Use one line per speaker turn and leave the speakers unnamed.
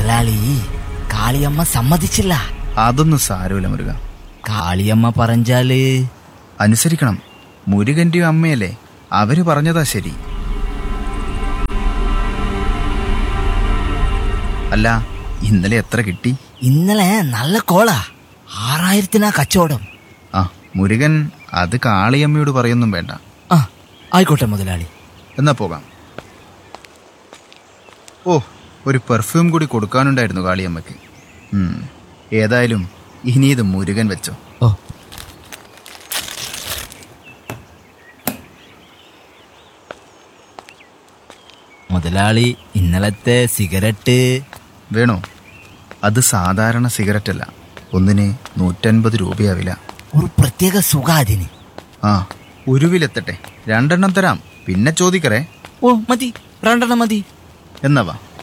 മുതലാളി കാളിയമ്മ സമ്മതിച്ചില്ല
അതൊന്നും സാരമില്ല മുരുക
കാളിയമ്മ പറഞ്ഞാല്
അനുസരിക്കണം മുരുകന്റെയും അമ്മയല്ലേ അവര് പറഞ്ഞതാ ശരി അല്ല ഇന്നലെ എത്ര കിട്ടി
ഇന്നലെ നല്ല കോളാ ആറായിരത്തിനാ കച്ചവടം
ആ മുരുകൻ അത് കാളിയമ്മയോട് പറയൊന്നും വേണ്ട
ആ ആയിക്കോട്ടെ മുതലാളി
എന്നാ പോകാം ഓ ഒരു പെർഫ്യൂം കൂടി കൊടുക്കാനുണ്ടായിരുന്നു കാളിയമ്മയ്ക്ക് ഉം, ഏതായാലും ഇനി ഇത് മുരുകൻ വെച്ചോ
ഓ മുതലാളി ഇന്നലത്തെ സിഗരറ്റ്
വേണോ അത് സാധാരണ സിഗരറ്റ് അല്ല ഒന്നിന് നൂറ്റൻപത് രൂപയാവില്ല
ഒരു പ്രത്യേക സുഖാതിന്
ആ ഉരുവിലെത്തട്ടെ രണ്ടെണ്ണം തരാം പിന്നെ ചോദിക്കറേ
ഓ മതി രണ്ടെണ്ണം മതി
എന്നാ വാ